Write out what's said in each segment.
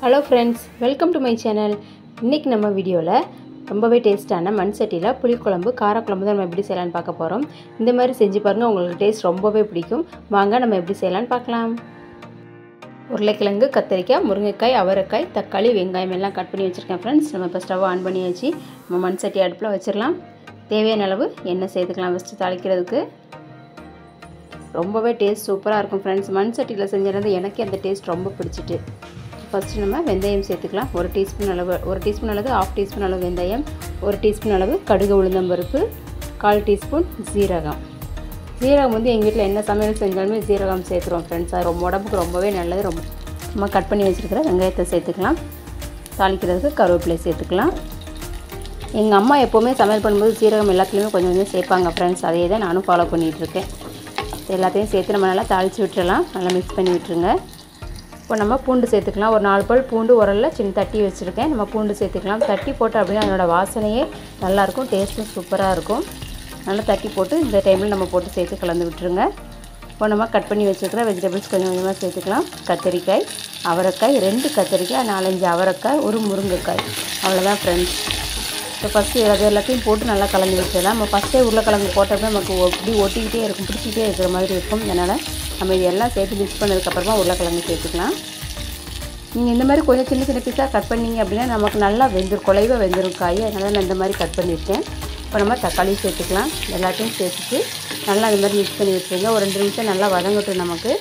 hello friends welcome to my channel இன்றைக்கி நம்ம வீடியோவில் ரொம்பவே டேஸ்ட்டான மண் சட்டியில் புளிக்குழம்பு காரக்குழம்பு தான் நம்ம எப்படி செய்யலான்னு பார்க்க போகிறோம் இந்த மாதிரி செஞ்சு பாருங்கள் உங்களுக்கு டேஸ்ட் ரொம்பவே பிடிக்கும் வாங்க நம்ம எப்படி செய்யலான்னு பார்க்கலாம் உருளைக்கிழங்கு கத்திரிக்காய் முருங்கைக்காய் அவரைக்காய் தக்காளி வெங்காயம் எல்லாம் கட் பண்ணி வச்சுருக்கேன் ஃப்ரெண்ட்ஸ் நம்ம இப்போ ஸ்டவ் ஆன் பண்ணியாச்சு நம்ம மண் சட்டி அடுப்பில் வச்சிடலாம் தேவையான அளவு எண்ணெய் சேர்த்துக்கலாம் ஃபஸ்ட்டு தாளிக்கிறதுக்கு ரொம்பவே டேஸ்ட் சூப்பராக இருக்கும் ஃப்ரெண்ட்ஸ் மண் சட்டியில் செஞ்சிருந்து எனக்கு அந்த டேஸ்ட் ரொம்ப பிடிச்சிட்டு ஃபஸ்ட்டு நம்ம வெந்தயம் சேர்த்துக்கலாம் ஒரு டீஸ்பூன் அளவு ஒரு டீஸ்பூன் அளவு ஆஃப் டீஸ்பூன் அளவு வெந்தயம் ஒரு டீஸ்பூன் அளவு கடுகு உளுந்தம்பருப்பு கால் டீஸ்பூன் ஜீரகம் ஜீரகம் வந்து எங்கள் வீட்டில் என்ன சமையல் செஞ்சாலுமே ஜீரகம் சேர்த்துருவோம் ஃப்ரெண்ட்ஸ் அது ரொம்ப உடம்புக்கு ரொம்பவே நல்லது ரொம்ப நம்ம கட் பண்ணி வச்சுருக்கிற வெங்காயத்தை சேர்த்துக்கலாம் தாளிக்கிறதுக்கு கருவேப்பிலை சேர்த்துக்கலாம் எங்கள் அம்மா எப்போவுமே சமையல் பண்ணும்போது ஜீரகம் எல்லாத்துலேயுமே கொஞ்சம் கொஞ்சம் சேர்ப்பாங்க ஃப்ரெண்ட்ஸ் அதே தான் நானும் ஃபாலோ பண்ணிகிட்ருக்கேன் எல்லாத்தையும் சேர்த்து நம்ம நல்லா தாளித்து விட்டுறலாம் நல்லா மிக்ஸ் பண்ணி விட்டுருங்க இப்போ நம்ம பூண்டு சேர்த்துக்கலாம் ஒரு நாலு பல் பூண்டு உரலில் சின்ன தட்டி வச்சுருக்கேன் நம்ம பூண்டு சேர்த்துக்கலாம் தட்டி போட்டு அப்படின்னா அதனோட வாசனையே நல்லாயிருக்கும் டேஸ்ட்டும் சூப்பராக இருக்கும் நல்லா தட்டி போட்டு இந்த டைமில் நம்ம போட்டு சேர்த்து கலந்து விட்டுருங்க இப்போ நம்ம கட் பண்ணி வச்சுருக்கிற வெஜிடபிள்ஸ் கொஞ்சம் கொஞ்சமாக சேர்த்துக்கலாம் கத்திரிக்காய் அவரைக்காய் ரெண்டு கத்திரிக்காய் நாலஞ்சு அவரைக்காய் ஒரு முருங்கைக்காய் அவ்வளோதான் ஃப்ரெண்ட்ஸ் இப்போ ஃபஸ்ட்டு அது எல்லாத்தையும் போட்டு நல்லா கலந்து விட்டுடலாம் நம்ம ஃபஸ்ட்டே உருளைக்கிழங்கு போட்டப்போ நமக்கு அப்படி ஒட்டிக்கிட்டே இருக்கும் பிடிச்சிக்கிட்டே இருக்கிற மாதிரி இருக்கும் அதனால் நம்ம இது எல்லாம் சேர்த்து மிக்ஸ் பண்ணதுக்கப்புறமா உருளைக்கிழங்கு சேர்த்துக்கலாம் நீங்கள் இந்த மாதிரி கொஞ்சம் சின்ன சின்ன பீஸாக கட் பண்ணிங்க அப்படின்னா நமக்கு நல்லா வெந்துடும் குலைவாக வெந்துடும் காய் அதனால் நான் இந்த மாதிரி கட் பண்ணியிருக்கேன் இப்போ நம்ம தக்காளி சேர்த்துக்கலாம் எல்லாத்தையும் சேர்த்துட்டு நல்லா இந்த மாதிரி மிக்ஸ் பண்ணி வச்சுருங்க ஒரு ரெண்டு நிமிஷம் நல்லா வதங்கட்டும் நமக்கு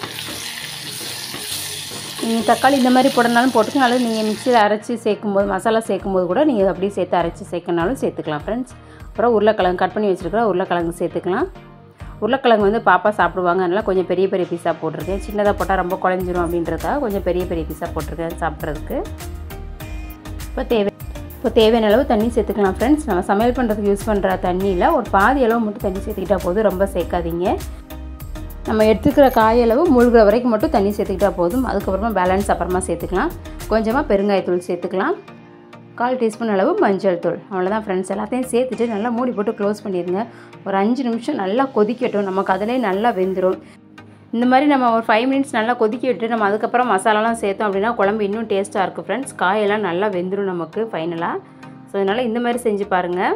நீங்கள் தக்காளி இந்த மாதிரி போடனாலும் போட்டுக்கலாம் அல்லது நீங்கள் மிக்சியில் அரைச்சி சேர்க்கும்போது மசாலா சேர்க்கும்போது கூட நீங்கள் அப்படியே சேர்த்து அரைச்சி சேர்க்கனாலும் சேர்த்துக்கலாம் ஃப்ரெண்ட்ஸ் அப்புறம் உருளைக்கிழங்கு கட் பண்ணி வச்சுருக்கிற உருளைக்கிழங்கு சேர்த்துக்கலாம் உருளைக்கிழங்கு வந்து பாப்பா சாப்பிடுவாங்க அதனால் கொஞ்சம் பெரிய பெரிய பீஸாக போட்டிருக்கேன் சின்னதாக போட்டால் ரொம்ப குழஞ்சிரும் அப்படின்றதுக்காக கொஞ்சம் பெரிய பெரிய பீஸாக போட்டிருக்கேன் சாப்பிட்றதுக்கு இப்போ தேவை இப்போ தேவையான அளவு தண்ணி சேர்த்துக்கலாம் ஃப்ரெண்ட்ஸ் நம்ம சமையல் பண்ணுறதுக்கு யூஸ் பண்ணுற தண்ணியில் ஒரு பாதி அளவு மட்டும் தண்ணி சேர்த்துக்கிட்டால் போதும் ரொம்ப சேர்க்காதீங்க நம்ம எடுத்துக்கிற காயளவு மூழ்கிற வரைக்கும் மட்டும் தண்ணி சேர்த்துக்கிட்டால் போதும் அதுக்கப்புறமா பேலன்ஸ் அப்புறமா சேர்த்துக்கலாம் கொஞ்சமாக பெருங்காயத்தூள் சேர்த்துக்கலாம் கால் டீஸ்பூன் அளவு மஞ்சள் தூள் அவ்வளோதான் ஃப்ரெண்ட்ஸ் எல்லாத்தையும் சேர்த்துட்டு நல்லா மூடி போட்டு க்ளோஸ் பண்ணிடுங்க ஒரு அஞ்சு நிமிஷம் நல்லா கொதிக்கட்டும் நமக்கு அதிலே நல்லா வெந்துடும் இந்த மாதிரி நம்ம ஒரு ஃபைவ் மினிட்ஸ் நல்லா கொதிக்க விட்டு நம்ம அதுக்கப்புறம் மசாலாலாம் சேர்த்தோம் அப்படின்னா குழம்பு இன்னும் டேஸ்ட்டாக இருக்கும் ஃப்ரெண்ட்ஸ் காயெல்லாம் நல்லா வெந்துடும் நமக்கு ஃபைனலாக ஸோ அதனால் இந்த மாதிரி செஞ்சு பாருங்கள்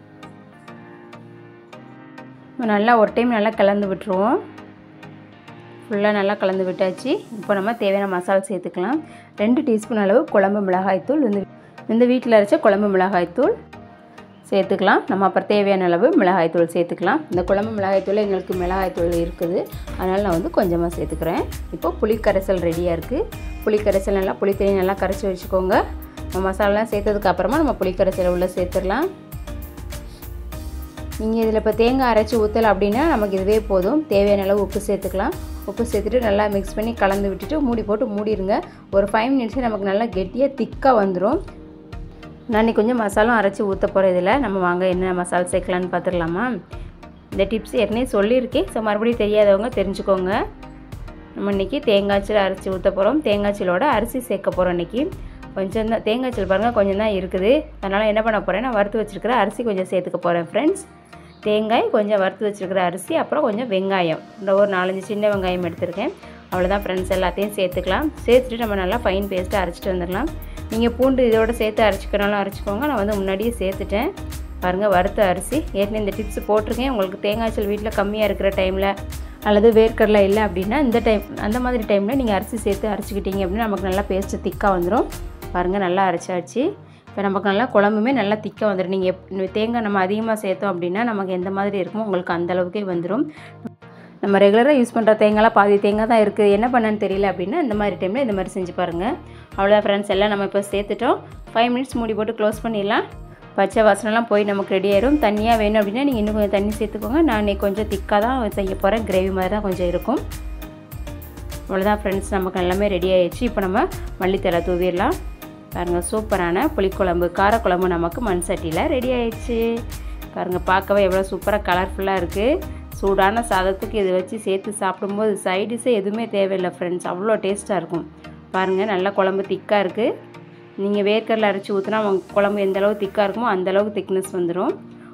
நல்லா ஒரு டைம் நல்லா கலந்து விட்டுருவோம் ஃபுல்லாக நல்லா கலந்து விட்டாச்சு இப்போ நம்ம தேவையான மசாலா சேர்த்துக்கலாம் ரெண்டு டீஸ்பூன் அளவு குழம்பு மிளகாய்த்தூள் இந்த இந்த வீட்டில் அரைச்ச குழம்பு மிளகாய்த்தூள் சேர்த்துக்கலாம் நம்ம அப்புறம் தேவையான அளவு மிளகாய்த்தூள் சேர்த்துக்கலாம் இந்த குழம்பு மிளகாய்த்தூள் எங்களுக்கு மிளகாய்த்தூள் இருக்குது அதனால் நான் வந்து கொஞ்சமாக சேர்த்துக்கிறேன் இப்போ புளிக்கரைசல் ரெடியாக இருக்குது புளிக்கரைசல் நல்லா புளித்தண்ணி நல்லா கரைச்சி வச்சுக்கோங்க நம்ம மசாலாலாம் சேர்த்ததுக்கு அப்புறமா நம்ம புளிக்கரைசலை உள்ளே சேர்த்துடலாம் நீங்கள் இதில் இப்போ தேங்காய் அரைச்சி ஊற்றலை அப்படின்னா நமக்கு இதுவே போதும் தேவையான அளவு உப்பு சேர்த்துக்கலாம் உப்பு சேர்த்துட்டு நல்லா மிக்ஸ் பண்ணி கலந்து விட்டுட்டு மூடி போட்டு மூடிடுங்க ஒரு ஃபைவ் மினிட்ஸே நமக்கு நல்லா கெட்டியாக திக்காக வந்துடும் நான் இன்றைக்கி கொஞ்சம் மசாலும் அரைச்சி ஊற்ற போகிறேன் இதில் நம்ம வாங்க என்ன மசாலா சேர்க்கலான்னு பார்த்துடலாமா இந்த டிப்ஸ் ஏற்கனவே சொல்லியிருக்கேன் ஸோ மறுபடியும் தெரியாதவங்க தெரிஞ்சுக்கோங்க நம்ம இன்றைக்கி தேங்காய்ச்சல் அரைச்சி ஊற்ற போகிறோம் தேங்காய்ச்சலோட அரிசி சேர்க்க போகிறோம் இன்றைக்கி கொஞ்சம் தான் தேங்காய்ச்சல் பாருங்கள் கொஞ்சம் தான் இருக்குது அதனால் என்ன பண்ண போகிறேன் நான் வறுத்து வச்சுருக்கிற அரிசி கொஞ்சம் சேர்த்துக்க போகிறேன் ஃப்ரெண்ட்ஸ் தேங்காய் கொஞ்சம் வறுத்து வச்சுருக்கிற அரிசி அப்புறம் கொஞ்சம் வெங்காயம் இந்த ஒரு நாலஞ்சு சின்ன வெங்காயம் எடுத்திருக்கேன் அவ்வளோதான் ஃப்ரெண்ட்ஸ் எல்லாத்தையும் சேர்த்துக்கலாம் சேர்த்துட்டு நம்ம நல்லா ஃபைன் பேஸ்ட்டாக அரைச்சிட்டு வந்துடலாம் நீங்கள் பூண்டு இதோட சேர்த்து அரைச்சிக்கனாலும் அரைச்சிக்கோங்க நான் வந்து முன்னாடியே சேர்த்துட்டேன் பாருங்கள் வறுத்த அரிசி ஏற்கனவே இந்த டிப்ஸ் போட்டிருக்கேன் உங்களுக்கு தேங்காய்ச்சல் வீட்டில் கம்மியாக இருக்கிற டைமில் அல்லது வேர்க்கடலை இல்லை அப்படின்னா இந்த டைம் அந்த மாதிரி டைமில் நீங்கள் அரிசி சேர்த்து அரைச்சிக்கிட்டீங்க அப்படின்னா நமக்கு நல்லா பேஸ்ட்டு திக்காக வந்துடும் பாருங்கள் நல்லா அரைச்சாச்சு இப்போ நமக்கு நல்லா குழம்புமே நல்லா திக்காக வந்துடும் நீங்கள் எப் தேங்காய் நம்ம அதிகமாக சேர்த்தோம் அப்படின்னா நமக்கு எந்த மாதிரி இருக்குமோ உங்களுக்கு அந்த அளவுக்கே வந்துடும் நம்ம ரெகுலராக யூஸ் பண்ணுற தேங்காய்லாம் பாதி தேங்காய் தான் இருக்குது என்ன பண்ணன்னு தெரியல அப்படின்னா இந்த மாதிரி டைமில் இந்த மாதிரி செஞ்சு பாருங்கள் அவ்வளோதான் ஃப்ரெண்ட்ஸ் எல்லாம் நம்ம இப்போ சேர்த்துட்டோம் ஃபைவ் மினிட்ஸ் மூடி போட்டு க்ளோஸ் பண்ணிடலாம் பச்சை வாசனெலாம் போய் நமக்கு ரெடி ஆயிரும் தண்ணியாக வேணும் அப்படின்னா நீங்கள் இன்னும் கொஞ்சம் தண்ணி சேர்த்துக்கோங்க நான் இன்றைக்கி கொஞ்சம் திக்காக தான் செய்ய போகிறேன் கிரேவி மாதிரி தான் கொஞ்சம் இருக்கும் அவ்வளோதான் ஃப்ரெண்ட்ஸ் நமக்கு எல்லாமே ரெடி ஆயிடுச்சு இப்போ நம்ம மல்லித்தலை தூவிடலாம் பாருங்கள் சூப்பரான புளிக்குழம்பு காரக்குழம்பு நமக்கு மண் சட்டியில் ரெடி ஆயிடுச்சு பாருங்கள் பார்க்கவே எவ்வளோ சூப்பராக கலர்ஃபுல்லாக இருக்குது சூடான சாதத்துக்கு இதை வச்சு சேர்த்து சாப்பிடும்போது சைடிஸே எதுவுமே தேவையில்லை ஃப்ரெண்ட்ஸ் அவ்வளோ டேஸ்ட்டாக இருக்கும் பாருங்கள் நல்லா குழம்பு திக்காக இருக்குது நீங்கள் வேர்க்கடலை அரைச்சி ஊற்றினா குழம்பு எந்த அளவு திக்காக இருக்குமோ அந்தளவுக்கு திக்னஸ் வந்துடும்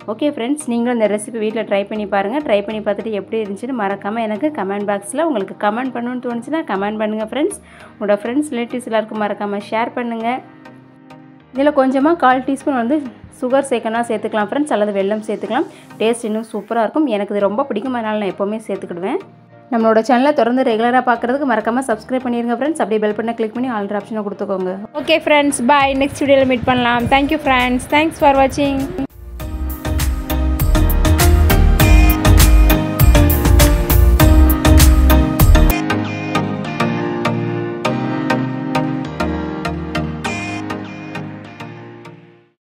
ஓகே ஃப்ரெண்ட்ஸ் நீங்களும் இந்த ரெசிபி வீட்டில் ட்ரை பண்ணி பாருங்கள் ட்ரை பண்ணி பார்த்துட்டு எப்படி இருந்துச்சுன்னு மறக்காமல் எனக்கு கமெண்ட் பாக்ஸில் உங்களுக்கு கமெண்ட் பண்ணணும்னு தோணுச்சுன்னா கமெண்ட் பண்ணுங்கள் ஃப்ரெண்ட்ஸ் உங்களோட ஃப்ரெண்ட்ஸ் ரிலேட்டிவ்ஸ் எல்லாருக்கும் மறக்காமல் ஷேர் பண்ணுங்கள் இதில் கொஞ்சமாக கால் டீஸ்பூன் வந்து சுகர் சேர்க்கணும் சேர்த்துக்கலாம் ஃப்ரெண்ட்ஸ் அல்லது வெல்லம் சேர்த்துக்கலாம் டேஸ்ட் இன்னும் சூப்பராக இருக்கும் எனக்கு இது ரொம்ப பிடிக்கும் அதனால் நான் எப்போவுமே சேர்த்துக்கிடுவேன் நம்மளோட சேனலை தொடர்ந்து ரெகுலராக பார்க்குறதுக்கு மறக்காமல் சப்ஸ்கிரைப் பண்ணிடுங்க ஃப்ரெண்ட்ஸ் அப்படியே பெல் பண்ண கிளிக் பண்ணி ஆல்ட்ரு ஆப்ஷனை கொடுத்துக்கோங்க ஓகே ஃப்ரெண்ட்ஸ் பாய் நெக்ஸ்ட் வீடியோவில் மீட் பண்ணலாம் தேங்க்யூ ஃப்ரெண்ட்ஸ் தேங்க்ஸ் ஃபார் வாட்சிங்